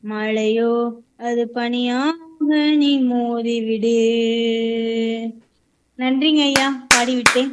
மழையோ அது பனியாக நீ மோதிவிடு நன்றிங்க ஐயா பாடிவிட்டேன்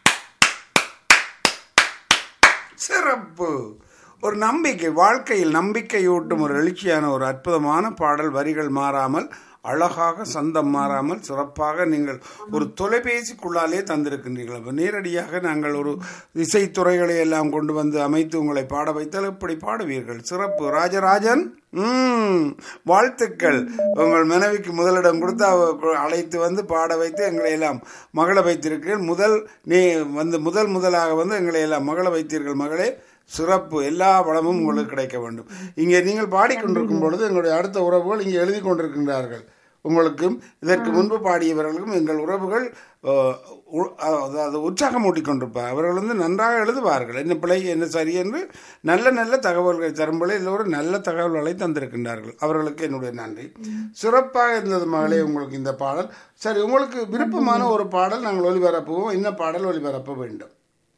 சிறப்பு ஒரு நம்பிக்கை வாழ்க்கையில் நம்பிக்கையூட்டும் ஒரு எழுச்சியான ஒரு அற்புதமான பாடல் வரிகள் மாறாமல் அழகாக சந்தம் மாறாமல் சிறப்பாக நீங்கள் ஒரு தொலைபேசிக்குள்ளாலே தந்திருக்கின்றீர்கள் அப்ப நேரடியாக நாங்கள் ஒரு இசைத்துறைகளை எல்லாம் கொண்டு வந்து அமைத்து உங்களை பாட வைத்தால் எப்படி பாடுவீர்கள் சிறப்பு ராஜராஜன் ம் வாழ்த்துக்கள் உங்கள் மனைவிக்கு முதலிடம் கொடுத்து அவ அழைத்து வந்து பாட வைத்து எங்களை எல்லாம் மகள வைத்திருக்கிறீர்கள் முதல் நீ வந்து முதல் முதலாக வந்து எங்களை எல்லாம் மகள வைத்தீர்கள் மகளே சிறப்பு எல்லா வளமும் உங்களுக்கு கிடைக்க வேண்டும் இங்கே நீங்கள் பாடிக்கொண்டிருக்கும் பொழுது எங்களுடைய அடுத்த உறவுகள் இங்கே எழுதி கொண்டிருக்கின்றார்கள் உங்களுக்கும் இதற்கு முன்பு பாடியவர்களுக்கும் எங்கள் உறவுகள் அஹ், உ- அதாவது உற்சாகமூட்டி கொண்டிருப்பார் அவர்கள் வந்து நன்றாக எழுதுவார்கள் என்ன பிழை என்ன சரி என்று நல்ல நல்ல தகவல்களை தரும்போது எல்லோரும் நல்ல தகவல்களை தந்திருக்கின்றார்கள் அவர்களுக்கு என்னுடைய நன்றி சிறப்பாக இருந்தது மகளே உங்களுக்கு இந்த பாடல் சரி உங்களுக்கு விருப்பமான ஒரு பாடல் நாங்கள் ஒளிபரப்புவோம் என்ன பாடல் ஒளிபரப்ப வேண்டும்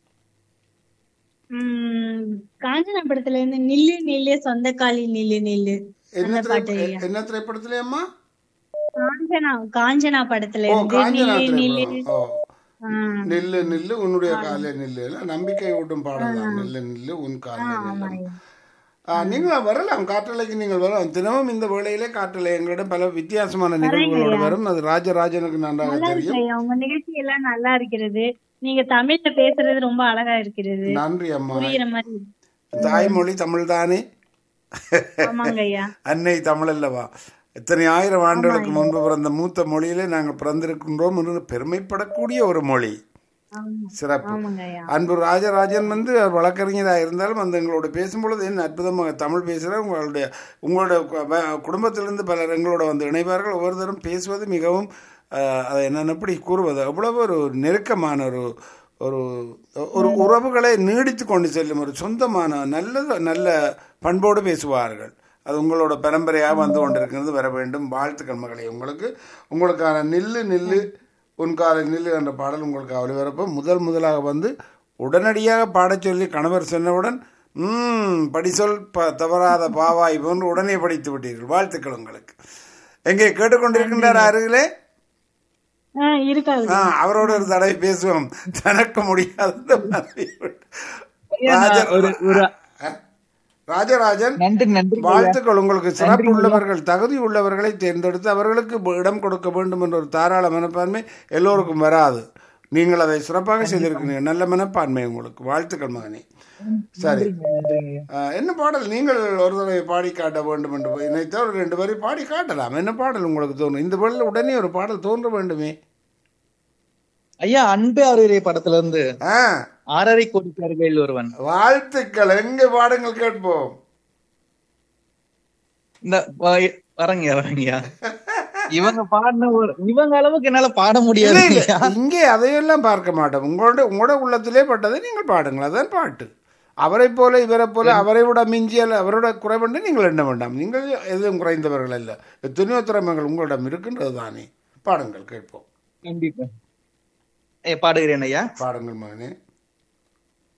உம் காஞ்சனா படத்துல இருந்து நில்லு நில்லு சொந்த காலி நில்லு நில்லு என்ன அந்த பாட்டு திரை- ஐயா என்ன திரைப்படத்திலே அம்மா காஞ்சனா காஞ்சனா படத்துல ஓ இருந்து காஞ்சனா நில்லு நில்லு திரைப்படம் ஓ ஆ, நில்லு நில்லு உன்னுடைய காலே நில்லு இல்ல, நம்பிக்கை ஊட்டும் பாடல் தான் நில்லு நில்லு உன் காலே நில்லு ஐயா. ஆ, நீங்கள் வரலாம் காற்றலைக்கு நீங்கள் வரலாம் தினமும் இந்த வேளையிலே காற்றலை எங்களிடம் பல வித்தியாசமான நிகழ்வுகளோடு வரும் அது ராஜராஜனுக்கு நன்றாக நல்லா தெரியும் இருக்கு ஐயா உங்க நிகழ்ச்சி எல்லாம் நல்லா இருக்கிறது நீங்க தமிழ்ல பேசுறது ரொம்ப அழகா இருக்கிறது நன்றி அம்மா புரியுற மாதிரி இருக்கு. தாய்மொழி தமிழ் தானே ஆமாங்க ஐயா அன்னை தமிழ் அல்லவா எத்தனை ஆயிரம் ஆண்டுகளுக்கு முன்பு பிறந்த மூத்த மொழியிலே நாங்கள் பிறந்திருக்கின்றோம் என்று பெருமைப்படக்கூடிய ஒரு மொழி ஆமா. சிறப்பு ஆமாங்க ஐயா அன்பு ராஜராஜன் வந்து அவர் வழக்கறிஞராக இருந்தாலும் அந்த எங்களோட பேசும்பொழுது என்ன அற்புதமாக தமிழ் பேசுகிறார் உங்களுடைய உங்களுடைய கு- வ- குடும்பத்திலிருந்து பலர் எங்களோட வந்து இணைவார்கள் ஒவ்வொருத்தரும் பேசுவது மிகவும் அஹ், அதை என்னென்ன எப்படி கூறுவது அவ்வளவு ஒரு நெருக்கமான ஒரு ஒரு ஒரு உறவுகளை நீடித்து கொண்டு செல்லும் ஒரு சொந்தமான நல்ல நல்ல பண்போடு பேசுவார்கள் அது உங்களோட பரம்பரையாக வந்து கொண்டிருக்கிறது வர வேண்டும் வாழ்த்துக்கள் மகளே உங்களுக்கு உங்களுக்கான நில்லு நில்லு உன் காலை நில்லு என்ற பாடல் உங்களுக்கு ஒளிபரப்பு முதல் முதலாக வந்து உடனடியாக பாடச் சொல்லி கணவர் சொன்னவுடன் ம் படிசொல் ப தவறாத பாவாய் போன்று உடனே படித்து விட்டீர்கள் வாழ்த்துக்கள் உங்களுக்கு எங்கே கேட்டுக்கொண்டிருக்கின்றார் அருகிலே ஆ, இருக்காது ஆ, அவரோட ஒரு தடவை பேசுவோம் தனக்கு முடியாத ஐயா, நான் ஒரு ஒரு ராஜராஜன் நன்றி நன்றி வாழ்த்துக்கள் உங்களுக்கு சிறப்பு உள்ளவர்கள் தகுதி உள்ளவர்களை தேர்ந்தெடுத்து அவர்களுக்கு இடம் கொடுக்க வேண்டும் என்ற ஒரு தாராள மனப்பான்மை எல்லோருக்கும் வராது நீங்கள் அதை சிறப்பாக செய்திருக்கிறீங்க நல்ல மனப்பான்மை உங்களுக்கு வாழ்த்துக்கள் மகனே சரி நன்றிங்க ஆ, என்ன பாடல் நீங்கள் ஒரு தடவை பாடி காட்ட வேண்டும் என்று நினைத்தால் ஒரு ரெண்டு வரை பாடி காட்டலாம் என்ன பாடல் உங்களுக்கு தோணும் இந்த பாடல் உடனே ஒரு பாடல் தோன்ற வேண்டுமே ஐயா அன்பே அவரே படத்துல இருந்து ஆ ஆறரை கோடிக்காரர்கள் ஒருவன் வாழ்த்துக்கள் எங்கே பாடுங்கள் கேட்போம் இந்த வ- வரங்க வரங்க இவங்க பாடின ஒரு இவங்க அளவுக்கு என்னால பாட முடியாது இல்லை, இல்லை. ஐயா. இங்கே அதையெல்லாம் பார்க்க மாட்டோம் உங்களோட உங்களோட உள்ளத்திலே பட்டதை நீங்கள் பாடுங்கள் அதான் பாட்டு அவரை போல இவரை போல அவரை விட மிஞ்சியல் அவரோட குறைவண்டு நீங்கள் எண்ண வேண்டாம் நீங்கள் எதுவும் குறைந்தவர்கள் அல்ல எத்தனையோ திறமைகள் உங்களிடம் இருக்கின்றது தானே பாடுங்கள் கேட்போம் கண்டிப்பா ஏ பாடுகிறேன் ஐயா பாடுங்கள் மகனே